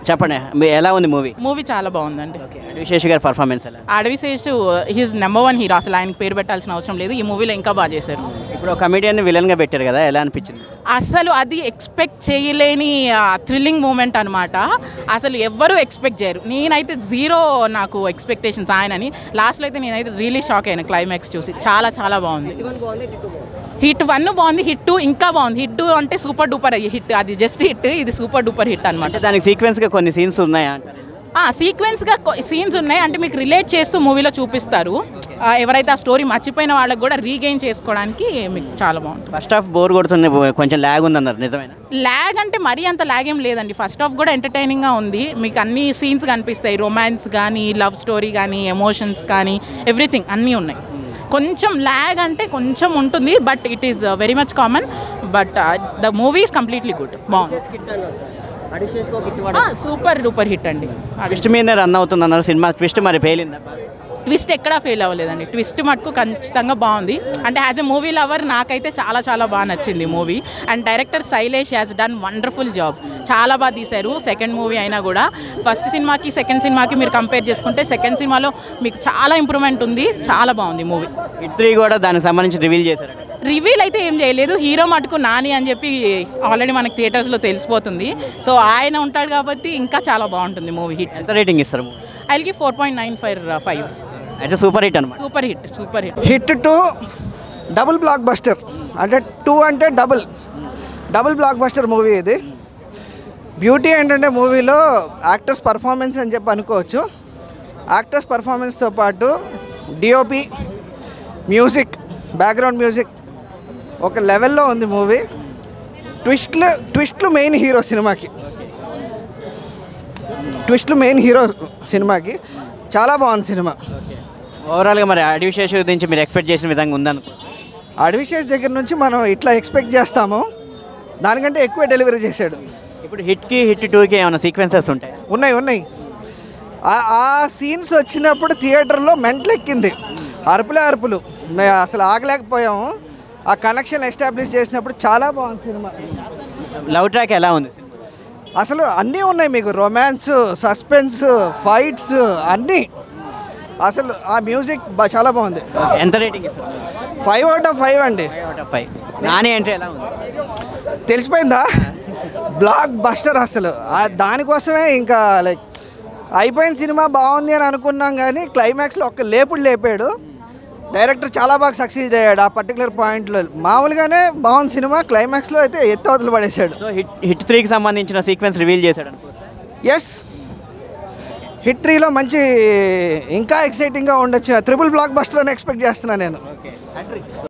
చెప్పండి మీ ఎలా ఉంది మూవీ మూవీ చాలా బాగుందండి విశేష్ గారి పర్ఫార్మెన్స్ ఎలా Adivi Seshu he's number one hero అసలు ఆయనకి పేరు పెట్టాల్సిన అవసరం లేదు ఈ మూవీలో ఇంకా బాగా చేశారు ఇప్పుడు ఒక కమెడియన్ విలన్గా పెట్టారు కదా ఎలా అనిపించింది అసలు అది ఎక్స్పెక్ట్ చేయలేని థ్రిల్లింగ్ మూమెంట్ అనమాట అసలు ఎవ్వరూ ఎక్స్పెక్ట్ చేయరు నేనైతే జీరో నాకు ఎక్స్పెక్టేషన్స్ ఆయనని లాస్ట్లో అయితే నేనైతే రియలీ షాక్ అయ్యాను క్లైమాక్స్ చూసి చాలా చాలా బాగుంది హిట్ వన్ బాగుంది హిట్ టూ ఇంకా బాగుంది హిట్ టూ అంటే సూపర్ డూపర్ హిట్ అది జస్ట్ హిట్ ఇది సూపర్ డూపర్ హిట్ అనమాట అంటే దానికి సీక్వెన్స్గా కొన్ని సీన్స్ ఉన్నాయా అంటారు సీక్వెన్స్గా సీన్స్ ఉన్నాయి అంటే మీకు రిలేట్ చేస్తూ మూవీలో చూపిస్తారు ఆ, ఎవరైతే ఆ స్టోరీ మర్చిపోయిన వాళ్ళకి కూడా రీగెయిన్ చేసుకోవడానికి మీకు చాలా బాగుంటుంది ఫస్ట్ హాఫ్ బోర్ కొడుతుంది కొంచెం ల్యాగ్ ఉందన్నారు నిజమేనా ల్యాగ్ అంటే మరీ అంత ల్యాగ్ ఏం లేదండి ఫస్ట్ హాఫ్ కూడా ఎంటర్టైనింగ్గా ఉంది మీకు అన్ని సీన్స్ కనిపిస్తాయి రొమాన్స్ కానీ లవ్ స్టోరీ కానీ ఎమోషన్స్ కానీ ఎవ్రీథింగ్ అన్నీ ఉన్నాయి కొంచెం ల్యాగ్ అంటే కొంచెం ఉంటుంది but it is very much common but the movie is completely good బాగుంది సూపర్ డూపర్ హిట్ అండి ట్విస్ట్ మీదనే రన్ అవుతుంది అన్నారు సినిమా ట్విస్ట్ మరి పేలిందా ట్విస్ట్ ఎక్కడా ఫెయిల్ అవ్వలేదండి ట్విస్ట్ మటుకు ఖచ్చితంగా బాగుంది అంటే యాజ్ ఎ మూవీ లవర్ నాకైతే చాలా చాలా బాగా నచ్చింది movie and director Sailesh has done wonderful job చాలా బాగా తీశారు సెకండ్ మూవీ అయినా కూడా ఫస్ట్ సినిమాకి సెకండ్ సినిమాకి మీరు కంపేర్ చేసుకుంటే సెకండ్ సినిమాలో మీకు చాలా ఇంప్రూవ్మెంట్ ఉంది చాలా బాగుంది మూవీ హిట్ త్రీ కూడా దానికి సంబంధించి రివీల్ చేశారు రివీల్ అయితే ఏం చేయలేదు హీరో మటుకు నాని అని చెప్పి ఆల్రెడీ మనకి థియేటర్స్లో తెలిసిపోతుంది సో ఆయన ఉంటాడు కాబట్టి ఇంకా చాలా బాగుంటుంది మూవీ హిట్ ఎంత రేటింగ్ ఇస్తారు ఐల్కి four point nine five five అయితే సూపర్ హిట్ అనమాట super hit super hit hit two double blockbuster అంటే టూ అంటే double double blockbuster movie ఇది బ్యూటీ ఏంటంటే మూవీలో యాక్టర్స్ పర్ఫార్మెన్స్ అని చెప్పి అనుకోవచ్చు యాక్టర్స్ పర్ఫార్మెన్స్తో పాటు డిఓపి మ్యూజిక్ బ్యాక్గ్రౌండ్ మ్యూజిక్ ఒక లెవెల్లో ఉంది మూవీ ట్విస్ట్లు ట్విస్ట్లు మెయిన్ హీరో సినిమాకి ట్విస్ట్లు మెయిన్ హీరో సినిమాకి చాలా బాగుంది సినిమా ఓవరాల్గా మరి అడవి శేషు గురించి మీరు ఎక్స్పెక్ట్ చేసిన విధంగా ఉందనుకో అడవిశేష్ దగ్గర నుంచి మనం ఇట్లా ఎక్స్పెక్ట్ చేస్తాము దానికంటే ఎక్కువ డెలివరీ చేశాడు ఇప్పుడు హిట్కి హిట్ టూకి ఏమైనా సీక్వెన్సెస్ ఉంటాయి ఉన్నాయి ఉన్నాయి ఆ- ఆ సీన్స్ వచ్చినప్పుడు థియేటర్లో మెంటలు ఎక్కింది అరుపులే అరుపులు మేము అసలు ఆగలేకపోయాము ఆ కనెక్షన్ ఎస్టాబ్లిష్ చేసినప్పుడు చాలా బాగుంది సినిమా లవ్ ట్రాక్ ఎలా ఉంది అసలు అన్నీ ఉన్నాయి మీకు రొమాన్స్ సస్పెన్స్ ఫైట్స్ అన్నీ అసలు ఆ మ్యూజిక్ బా- చాలా బాగుంది ఎంత రేటింగ్ ఇస్తారు ఫైవ్ అవుట్ ఆఫ్ ఫైవ్ అండి five out of five Nani అంటే ఎలా ఉంది తెలిసిపోయిందా బ్లాక్ బస్టర్ అసలు ఆ దానికోసమే ఇంకా లైక్ అయిపోయిన సినిమా బాగుంది అని అనుకున్నాం కానీ క్లైమాక్స్లో ఒక్క లేపుడు లేపాడు డైరెక్టర్ చాలా బాగా సక్సీడ్ అయ్యాడు ఆ పర్టికులర్ పాయింట్లో మామూలుగానే బాగుంది సినిమా క్లైమాక్స్లో అయితే ఎత్తవతలు పడేశాడు సో హిట్ హిట్ త్రీకి సంబంధించిన సీక్వెన్స్ రివీల్ చేశాడు అనుకో ఎస్ హిట్ త్రీలో మంచి ఇంకా ఎక్సైటింగ్గా ఉండొచ్చు త్రిపుల్ బ్లాక్ బస్టర్ అని ఎక్స్పెక్ట్ చేస్తున్నాను నేను